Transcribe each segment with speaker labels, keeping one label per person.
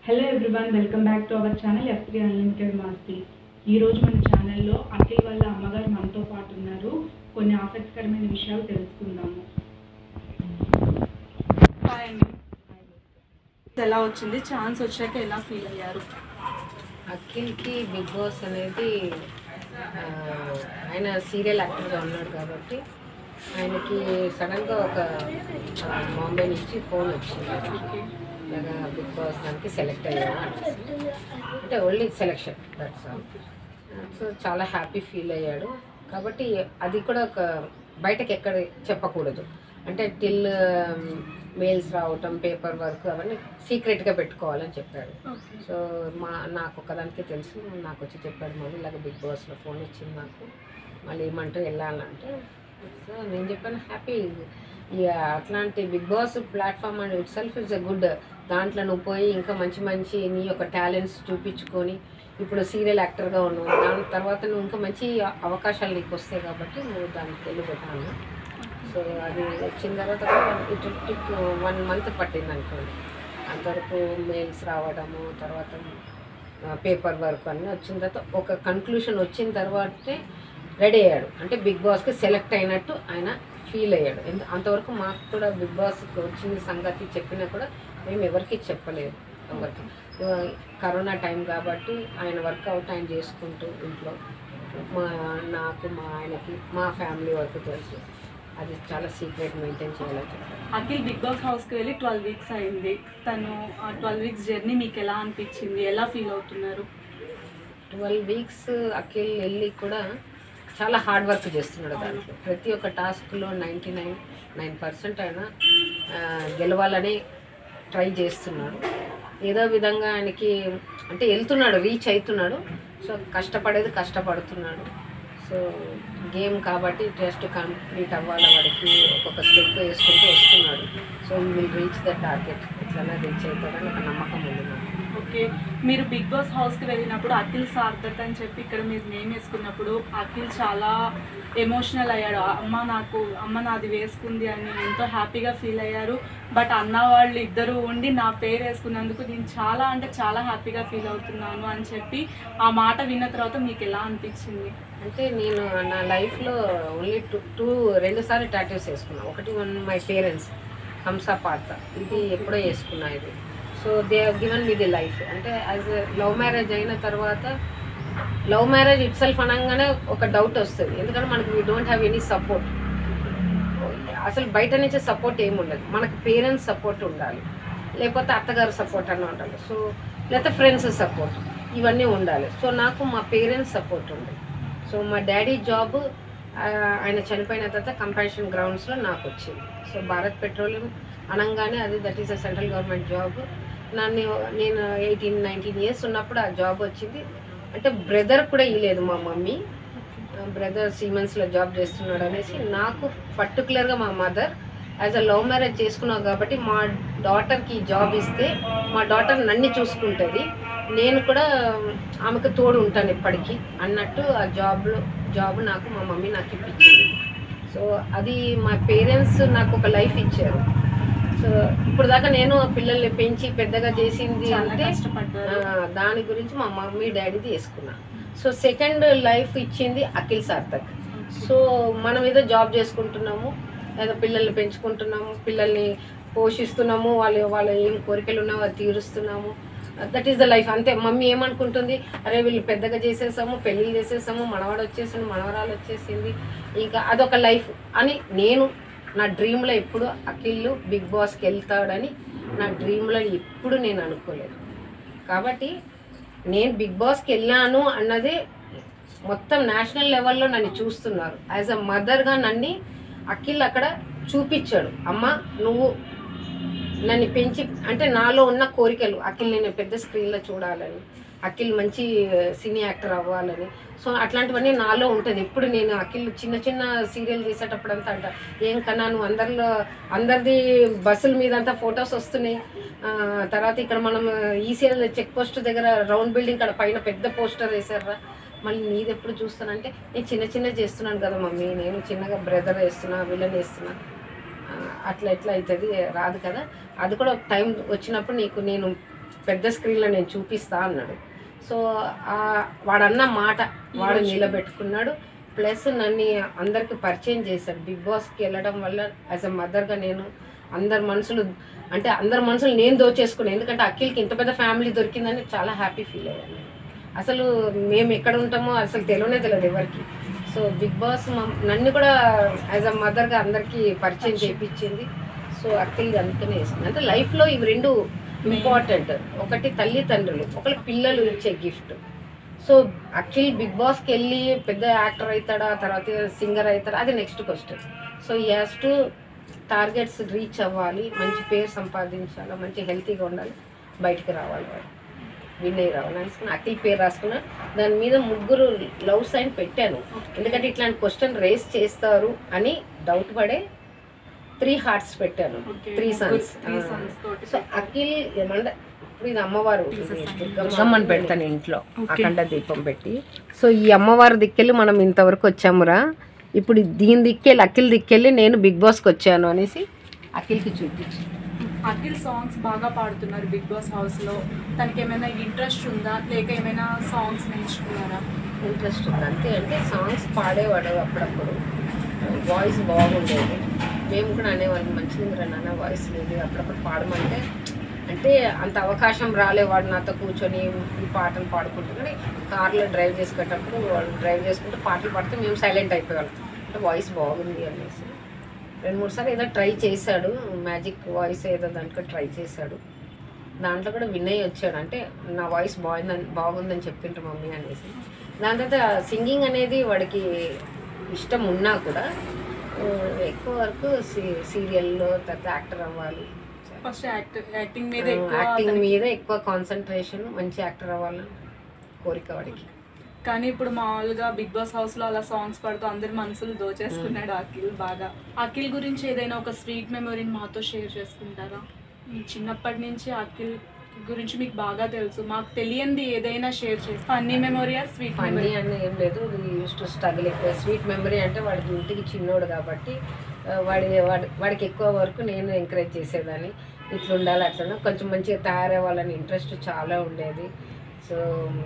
Speaker 1: Hello everyone welcome back to our channel F three unlimited మాస్తి ఈ రోజు మన ఛానల్లో అఖిల్ వాళ్ళ అమ్మగారు మనతో పాటు ఉన్నారు కొన్ని ఆసక్తికరమైన విషయాలు తెలుసుకుందాము హాయ్ అండి ఎలా వచ్చింది ఛాన్స్ వచ్చాక ఎలా ఫీల్ అయ్యారు
Speaker 2: అఖిల్కి బిగ్ బాస్ అనేది ఆ, ఆయన సీరియల్ యాక్టర్గా ఉన్నాడు కాబట్టి ఆయనకి సడన్గా ఒక ఆ, బాంబే నుంచి ఫోన్ వచ్చింది ఇలాగా బిగ్ బాస్ దానికి సెలెక్ట్ అయ్యాము అనేసి. అంటే only selection that's all so చాలా హ్యాపీ ఫీల్ అయ్యాడు కాబట్టి అది కూడా ఒక బయటకి ఎక్కడ చెప్పకూడదు అంటే టిల్ మెయిల్స్ రావటం పేపర్ వర్క్ అవన్నీ సీక్రెట్గా పెట్టుకోవాలని చెప్పాడు సో మా నాకు ఒక్కదానికే తెలుసు నాకు వచ్చి చెప్పాడు మళ్ళీ ఇలాగ బిగ్ బాస్లో ఫోన్ వచ్చింది నాకు మళ్ళీ ఏమంటారు వెళ్ళాలంటే సో నేను చెప్పాను హ్యాపీ ఇక అట్లాంటి big boss platform and itself is a good దాంట్లో నువ్వు పోయి ఇంకా మంచి మంచి నీ యొక్క టాలెంట్స్ చూపించుకొని ఇప్పుడు సీరియల్ యాక్టర్గా ఉన్నావు దాని తర్వాత నువ్వు ఇంకా మంచి అవకాశాలు నీకు వస్తాయి కాబట్టి నువ్వు దానికి వెళ్ళిపోతాను సో అది వచ్చిన తర్వాత ఇటు టిక్ వన్ మంత్ పట్టింది అనుకోండి అంతవరకు మెయిల్స్ రావడము తర్వాత పేపర్ వర్క్ అన్నీ వచ్చిన తర్వాత ఒక కన్క్లూషన్ వచ్చిన తర్వాతే రెడీ అయ్యాడు అంటే బిగ్ బాస్కి సెలెక్ట్ అయినట్టు ఆయన ఫీల్ అయ్యాడు ఎందు అంతవరకు మాకు కూడా బిగ్ బాస్కి వచ్చిన సంగతి చెప్పినా కూడా మేము ఎవరికి చెప్పలేదు ఎవరికి ఇవ- కరోనా టైం కాబట్టి ఆయన వర్కౌట్ ఆయన చేసుకుంటూ ఇంట్లో మా నాకు మా ఆయనకి మా ఫ్యామిలీ వరకు తెలుసు అది చాలా సీక్రెట్ మెయింటైన్ చేయాలని చెప్పారు
Speaker 1: అఖిల్ బిగ్ బాస్ హౌస్కి వెళ్ళి ట్వెల్వ్ వీక్స్ అయింది తను ఆ ట్వెల్వ్ వీక్స్ జర్నీ మీకు ఎలా అనిపించింది ఎలా ఫీల్ అవుతున్నారు
Speaker 2: ట్వెల్వ్ వీక్స్ అఖిల్ వెళ్ళి కూడా చాలా హార్డ్ వర్క్ చేస్తున్నాడు దాంట్లో ప్రతి ఒక్క టాస్క్లో నైంటీ నైన్ నైన్ పర్సెంట్ ఆయన ఆ, గెలవాలని ట్రై చేస్తున్నాడు ఏదో విధంగా ఆయనకి అంటే వెళ్తున్నాడు రీచ్ అవుతున్నాడు సో కష్టపడేది కష్టపడుతున్నాడు సో గేమ్ కాబట్టి టెస్ట్ కంప్లీట్ అవ్వాలి వాడికి ఒక్కొక్క స్టెప్ వేసుకుంటూ వస్తున్నాడు so he will reach the target ఎట్లన్నా రీచ్ అవుతాడని ఒక నమ్మకం ఉంది నాకు
Speaker 1: ఓకే మీరు బిగ్ బాస్ హౌస్కి వెళ్ళినప్పుడు అఖిల్ సార్థక్ అని చెప్పి ఇక్కడ మీరు నేమ్ వేసుకున్నప్పుడు అఖిల్ చాలా ఎమోషనల్ అయ్యాడు అమ్మ నాకు అమ్మ నాది వేసుకుంది అని ఎంతో హ్యాపీగా ఫీల్ అయ్యారు బట్ అన్న వాళ్ళు ఇద్దరు ఉండి నా పేరు వేసుకున్నందుకు నేను చాలా అంటే చాలా హ్యాపీగా ఫీల్ అవుతున్నాను అని చెప్పి ఆ మాట విన్న తర్వాత మీకు ఎలా అనిపించింది
Speaker 2: అంటే నేను నా లైఫ్లో ఓన్లీ టూ టూ రెండు సార్లు టాటూస్ వేసుకున్నాను ఒకటి one my parents Hamsa Partha ఇది ఎప్పుడో వేసుకున్నా ఇది so they given me the life అంటే యాజ్ లవ్ మ్యారేజ్ అయిన తర్వాత లవ్ మ్యారేజ్ ఇట్ సెల్ఫ్ అనగానే ఒక డౌట్ వస్తుంది ఎందుకంటే మనకి we don't have any support అసలు బయట నుంచి సపోర్ట్ ఏమి ఉండదు మనకి పేరెంట్స్ సపోర్ట్ ఉండాలి లేకపోతే అత్తగారు సపోర్ట్ అన్న ఉండాలి సో లేకపోతే ఫ్రెండ్స్ సపోర్ట్ ఇవన్నీ ఉండాలి సో నాకు మా పేరెంట్స్ సపోర్ట్ ఉంది సో మా డాడీ జాబ్ ఆయన చనిపోయిన తర్వాత కంపాషన్ గ్రౌండ్స్లో నాకు వచ్చింది సో భారత్ పెట్రోలియం అనగానే అది that is a central government job నన్ను నేను ఎయిటీన్ నైన్టీన్ ఇయర్స్ ఉన్నప్పుడు ఆ జాబ్ వచ్చింది అంటే బ్రదర్ కూడా ఇవ్వలేదు మా మమ్మీ బ్రదర్ సీమెన్స్లో జాబ్ చేస్తున్నాడు అనేసి నాకు పర్టికులర్గా మా mother as a love marriage చేసుకున్నావు కాబట్టి మా డాటర్కి జాబ్ ఇస్తే మా డాటర్ నన్ను చూసుకుంటుంది నేను కూడా ఆమెకు తోడు ఉంటాను ఇప్పటికీ అన్నట్టు ఆ జాబ్లో జాబ్ నాకు మా మమ్మీ నాకు ఇప్పించింది సో అది మా పేరెంట్స్ నాకు ఒక లైఫ్ ఇచ్చారు సో ఇప్పుడు దాకా నేను ఆ పిల్లల్ని పెంచి పెద్దగా చేసింది
Speaker 1: చాలా
Speaker 2: అంటే
Speaker 1: కష్టపడ్డారు
Speaker 2: ఆ, దాని గురించి మా మమ్మీ డాడీది వేసుకున్నా సో సెకండ్ లైఫ్ ఇచ్చింది అఖిల్ సార్థక్ సో మనం ఏదో జాబ్ చేసుకుంటున్నాము లేదా పిల్లల్ని పెంచుకుంటున్నాము పిల్లల్ని పోషిస్తున్నాము వాళ్ళు వాళ్ళ ఏం కోరికలు ఉన్నావో అది తీరుస్తున్నాము దట్ ఈస్ ద లైఫ్ అంతే మమ్మీ ఏమనుకుంటుంది అరే వీళ్ళు పెద్దగా చేసేసాము పెళ్ళిళ్ళు చేసేసాము మనవాడు వచ్చేసింది మనవరాలు వచ్చేసింది ఇంకా అదొక లైఫ్ అని నేను నా డ్రీమ్లో ఎప్పుడు అఖిల్ బిగ్ బాస్కి వెళ్తాడని నా డ్రీమ్లో ఎప్పుడు నేను అనుకోలేదు కాబట్టి నేను బిగ్ బాస్కి వెళ్ళాను అన్నది మొత్తం నేషనల్ లెవెల్లో నన్ను చూస్తున్నారు యాజ్ అ మదర్గా నన్ను అఖిల్ అక్కడ చూపించాడు అమ్మ నువ్వు నన్ను పెంచి అంటే నాలో ఉన్న కోరికలు అఖిల్ నేను పెద్ద స్క్రీన్లో చూడాలని అఖిల్ మంచి సినీ యాక్టర్ అవ్వాలని సో అట్లాంటివన్నీ నాలో ఉంటుంది ఎప్పుడు నేను అఖిల్ చిన్న చిన్న సీరియల్ చేసేటప్పుడు అంతా అంట ఏం కన్నా నువ్వు అందరిలో అందరిది బస్సుల మీద అంతా ఫొటోస్ వస్తున్నాయి ఆ, తర్వాత ఇక్కడ మనం ఈ సీరియల్ చెక్ పోస్ట్ దగ్గర రౌండ్ బిల్డింగ్ ఇక్కడ పైన పెద్ద పోస్టర్ వేసారా మళ్ళీ నీది ఎప్పుడు చూస్తానంటే నేను చిన్న చిన్న చేస్తున్నాను కదా మమ్మీ నేను చిన్నగా బ్రదర్ వేస్తున్నా విలన్ వేస్తున్నా ఆ, అట్లా ఎట్లా అవుతుంది రాదు కదా అది కూడా ఒక టైం వచ్చినప్పుడు నీకు నేను పెద్ద స్క్రీన్లో నేను చూపిస్తా అన్నాడు సో ఆ వాడన్న మాట వాడు నిలబెట్టుకున్నాడు ప్లస్ నన్ను అందరికి పరిచయం చేశాడు బిగ్ బాస్కి వెళ్ళడం వల్ల యాజ్ అ మదర్గా నేను అందరి మనుషులు అంటే అందరి మనుషులు నేను దోచేసుకున్నాను ఎందుకంటే అఖిల్కి ఇంత పెద్ద ఫ్యామిలీ దొరికిందని చాలా హ్యాపీ ఫీల్ అయ్యాను అసలు మేము ఎక్కడ ఉంటామో అసలు తెలియనే తెలియదు ఎవరికి సో బిగ్ బాస్ మమ్- నన్ను కూడా యాజ్ అ మదర్గా అందరికీ పరిచయం చేయించింది సో అఖిల్ అందుకనే వేసింది అంటే లైఫ్లో ఇవి రెండు ఇంపార్టెంట్ ఒకటి తల్లిదండ్రులు ఒకటి పిల్లలు ఇచ్చే గిఫ్ట్ సో అఖిల్ బిగ్ బాస్కి వెళ్ళి పెద్ద యాక్టర్ అవుతాడా తర్వాత సింగర్ అవుతాడా అది next question so he has to targets reach అవ్వాలి మంచి పేరు సంపాదించాలి మంచి హెల్తీగా ఉండాలి బయటికి రావాలి వాడు విన్ అయ్యి రావాలి అనుకుని అఖిల్ పేరు రాసుకున్నా దాని మీద ముగ్గురు లవ్ సైన్ పెట్టాను ఎందుకంటే ఇట్లాంటి క్వశ్చన్ రేస్ చేస్తారు అని డౌట్ పడే త్రీ హార్ట్స్ పెట్టాను త్రీ సన్స్
Speaker 1: త్రీ సన్స్ తోటి
Speaker 2: సో అఖిల్ ఏమంటే ఇప్పుడు ఇది అమ్మవారు
Speaker 1: తీసేసాను.
Speaker 2: దుర్గమ్మని పెడతాను ఇంట్లో
Speaker 1: Okay.
Speaker 2: అఖండ దీపం పెట్టి సో ఈ అమ్మవారి దిక్కెళ్ళి మనం ఇంతవరకు వచ్చామురా ఇప్పుడు దీని దిక్కెళ్ళి అఖిల్ దిక్కెళ్ళి నేను బిగ్ బాస్కి వచ్చాను అనేసి అఖిల్కి చూపించి
Speaker 1: అఖిల్ సాంగ్స్ బాగా పాడుతున్నారు బిగ్ బాస్ హౌస్ లో తనకి ఏమైనా ఇంట్రెస్ట్ ఉందా లేక ఏమైనా సాంగ్స్ నేర్చుకున్నారా
Speaker 2: ఇంట్రెస్ట్ ఉంది అంతే అంటే సాంగ్స్ పాడేవాడు అప్పుడప్పుడు వాయిస్ బాగుండేది మేము కూడా అనేవాళ్ళం మంచిగా నాన్న వాయిస్ లేదు అప్పుడప్పుడు పాడమంటే అంటే అంత అవకాశం రాలేవాడు నాతో కూర్చొని ఈ పాటలు పాడుకుంటూ కానీ కార్లో డ్రైవ్ చేసుకునేటప్పుడు వాళ్ళు డ్రైవ్ చేసుకుంటూ పాటలు పాడితే మేము సైలెంట్ అయిపోయేవాళ్ళం అంటే వాయిస్ బాగుంది అనేసి రెండు మూడు సార్లు ఏదో ట్రై చేశాడు మ్యాజిక్ వాయిస్ ఏదో దాంట్లో ట్రై చేశాడు దాంట్లో కూడా వినయ్ వచ్చాడు అంటే నా వాయిస్ బాగుందని బాగుందని చెప్పిండ్రు మమ్మీ అనేసి దాని తర్వాత సింగింగ్ అనేది వాడికి ఇష్టం ఉన్నా కూడా ఆ, ఎక్కువ వరకు సీరియల్లో తర్వాత యాక్టర్ అవ్వాలి
Speaker 1: ఫస్ట్ యాక్ట్ యాక్టింగ్ మీద ఎక్కువ
Speaker 2: యాక్టింగ్
Speaker 1: అతనికి-
Speaker 2: మీద ఎక్కువ కాన్సన్ట్రేషన్ మంచి యాక్టర్ అవ్వాలని కోరిక వాడికి
Speaker 1: కానీ ఇప్పుడు మామూలుగా బిగ్ బాస్ హౌస్ లో అలా సాంగ్స్ పాడుతూ అందరి మనసులు దోచేసుకున్నాడు అఖిల్ బాగా అఖిల్ గురించి ఏదైనా ఒక స్వీట్ మెమొరీని మాతో షేర్ చేసుకుంటారా మీ చిన్నప్పటి నుంచి అఖిల్ గురించి మీకు బాగా తెలుసు మాకు తెలియంది ఏదైనా షేర్ చేసి funny memory or sweet
Speaker 2: funny
Speaker 1: memory
Speaker 2: అని ఏం లేదు యూస్ టు స్ట్రగుల్ ఎక్కువ స్వీట్ మెమరీ అంటే వాడికి ఇంటికి చిన్నోడు కాబట్టి ఆ, వాడి వాడి వాడికి ఎక్కువ వరకు నేను ఎంకరేజ్ చేసేదాన్ని ఇట్లా ఉండాలి అట్లా ఉండాలి. కొంచెం మంచిగా తయారవ్వాలని ఇంట్రెస్ట్ చాలా ఉండేది సో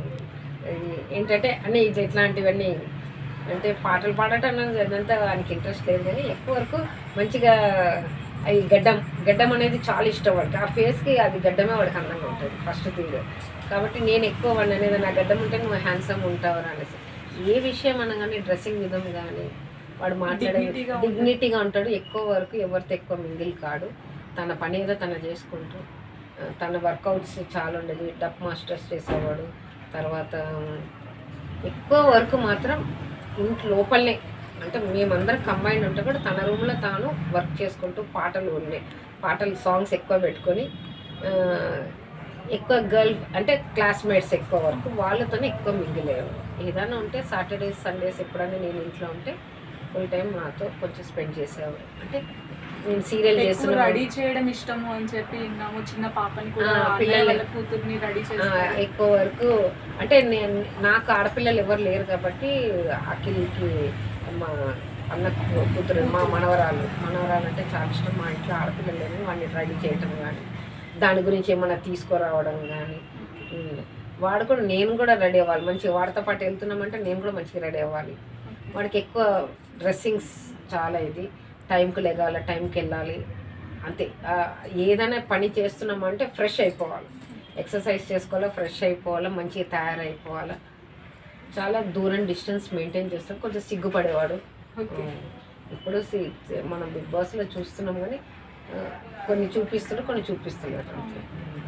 Speaker 2: ఇది ఏంటంటే అన్నీ ఇది ఇట్లాంటివన్నీ అంటే పాటలు పాడటం అన్నది అదంతా వానికి ఇంట్రెస్ట్ లేదు కానీ ఎక్కువ వరకు మంచిగా అవి గడ్డం గడ్డం అనేది చాలా ఇష్టం వాడికి ఆ ఫేస్కి అది గడ్డమే వాడికి అందంగా ఉంటుంది ఫస్ట్ థింగ్ కాబట్టి నేను ఎక్కువ వాడిని అనేది నా గడ్డం ఉంటే నువ్వు హ్యాండ్సమ్ ఉంటావు అనేసి ఏ విషయం అనగానే డ్రెస్సింగ్ విధం కానీ వాడు మాట్లాడే
Speaker 1: Dignity గా ఉంటాడు.
Speaker 2: డిగ్నిటీగా ఉంటాడు ఎక్కువ వరకు ఎవరితో ఎక్కువ మింగిల్ కాడు తన పని ఏదో తను చేసుకుంటూ ఆ, తన వర్కౌట్స్ చాలా ఉండేది డప్ మాస్టర్స్ చేసేవాడు తర్వాత ఉమ్, ఎక్కువ వరకు మాత్రం ఇంటి లోపలనే అంటే మేమందరం కంబైండ్ ఉంటే కూడా తన రూమ్లో తాను వర్క్ చేసుకుంటూ పాటలు ఉన్నాయి పాటలు సాంగ్స్ ఎక్కువ పెట్టుకొని ఆ, ఎక్కువ గర్ల్ అంటే క్లాస్మేట్స్ ఎక్కువ వరకు వాళ్ళతోనే ఎక్కువ మిగిలేరు ఏదైనా ఉంటే సాటర్డేస్ సండేస్ ఎప్పుడైనా నేను ఇంట్లో ఉంటే ఫుల్ టైం నాతో కొంచెం స్పెండ్ చేసేవాడు అంటే నేను సీరియల్
Speaker 1: ఎక్కువ
Speaker 2: చేస్తున్నా
Speaker 1: రెడీ చేయడం ఇష్టము అని చెప్పి విన్నాము చిన్న పాపని కూడా
Speaker 2: ఆ,
Speaker 1: అన్నయ్య
Speaker 2: పిల్లలు-
Speaker 1: వాళ్ళ కూతుర్ని రెడీ
Speaker 2: ఆ,
Speaker 1: చేస్తారు
Speaker 2: ఎక్కువ వరకు అంటే నేను నాకు ఆడపిల్లలు ఎవరు లేరు కాబట్టి అఖిల్కి మా అన్న కూ- కూతురు మా మనవరాలు మనవరాలు అంటే చాలా ఇష్టం మా ఇంట్లో ఆడపిల్లలు లేని వాడిని రెడీ చేయటం కానీ దాని గురించి ఏమైనా తీసుకురావడం కానీ ఉమ్. వాడు కూడా నేను కూడా రెడీ అవ్వాలి మంచిగా వాడితో పాటు వెళ్తున్నామంటే నేను కూడా మంచిగా రెడీ అవ్వాలి వాడికి ఎక్కువ డ్రెస్సింగ్స్ చాలా ఇది టైంకి లెగాలి టైంకి వెళ్ళాలి అంతే ఆ, ఏదైనా పని చేస్తున్నామంటే ఫ్రెష్ అయిపోవాలి ఎక్సర్సైజ్ చేసుకోవాలా ఫ్రెష్ అయిపోవాలా మంచిగా తయారైపోవాలా చాలా దూరం డిస్టెన్స్ మెయింటైన్ చేస్తాం కొంచెం సిగ్గుపడేవాడు
Speaker 1: ఓకే
Speaker 2: ఆ, ఇప్పుడు సి- మనం బిగ్ బాస్లో చూస్తున్నాం కానీ ఆ, కొన్ని చూపిస్తున్నారు కొన్ని చూపిస్తున్నారు అంతే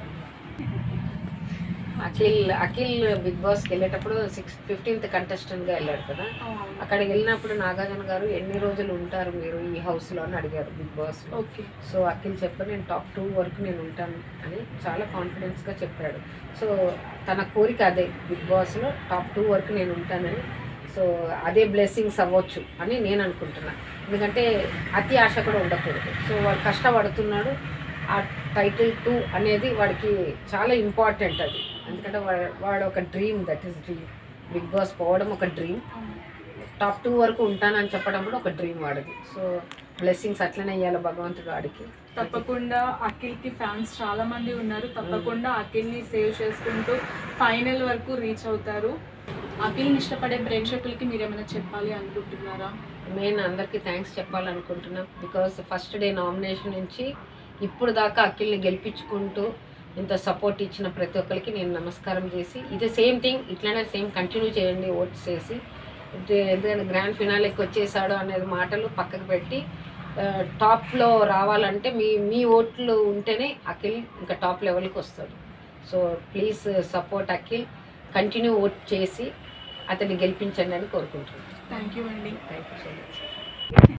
Speaker 2: అఖిల్ అఖిల్ బిగ్ బాస్కి వెళ్ళేటప్పుడు సిక్స్ ఫిఫ్టీన్త్ కంటెస్టెంట్గా వెళ్ళాడు కదా అక్కడికి వెళ్ళినప్పుడు నాగార్జున గారు ఎన్ని రోజులు ఉంటారు మీరు ఈ హౌస్లో అని అడిగారు బిగ్ బాస్లో
Speaker 1: ఓకే
Speaker 2: సో అఖిల్ చెప్పారు నేను టాప్ టూ వరకు నేను ఉంటాను అని చాలా కాన్ఫిడెన్స్గా చెప్పాడు సో తన కోరిక అదే బిగ్ బాస్లో టాప్ టూ వరకు నేను ఉంటానని సో అదే బ్లెస్సింగ్స్ అవ్వచ్చు అని నేను అనుకుంటున్నా ఎందుకంటే అతి ఆశ కూడా ఉండకూడదు సో వాడు కష్టపడుతున్నాడు ఆ టైటిల్ టూ అనేది వాడికి చాలా ఇంపార్టెంట్ అది ఎందుకంటే వాడు వాడు ఒక dream that is dream big boss పోవడం ఒక డ్రీమ్ టాప్ టూ వరకు ఉంటానని చెప్పడం కూడా ఒక డ్రీమ్ వాడిది సో బ్లెస్సింగ్స్ అట్లనే ఇవ్వాలి భగవంతుడు వాడికి
Speaker 1: తప్పకుండా అఖిల్కి ఫ్యాన్స్ చాలా మంది ఉన్నారు తప్పకుండా అఖిల్ని సేవ్ చేసుకుంటూ ఫైనల్ వరకు రీచ్ అవుతారు అఖిల్ని ఇష్టపడే ప్రేక్షకులకి మీరు ఏమైనా చెప్పాలి అనుకుంటున్నారా
Speaker 2: మెయిన్ అందరికీ థ్యాంక్స్ చెప్పాలనుకుంటున్నాం బికాస్ ఫస్ట్ డే నామినేషన్ నుంచి ఇప్పుడు దాకా అఖిల్ని గెలిపించుకుంటూ ఇంత సపోర్ట్ ఇచ్చిన ప్రతి ఒక్కరికి నేను నమస్కారం చేసి ఇది సేమ్ థింగ్ ఇట్లానే సేమ్ కంటిన్యూ చేయండి ఓట్స్ చేసి ఇది ఎందుకంటే గ్రాండ్ ఫినాలేకి వచ్చేసాడు అనేది మాటలు పక్కకు పెట్టి ఆ, టాప్లో రావాలంటే మీ మీ ఓట్లు ఉంటేనే అఖిల్ ఇంకా టాప్ లెవెల్కి వస్తాడు so please support Akhil continue vote చేసి అతన్ని గెలిపించండి అని కోరుకుంటున్నాను
Speaker 1: థ్యాంక్ యూ అండి
Speaker 2: థ్యాంక్ యూ సో మచ్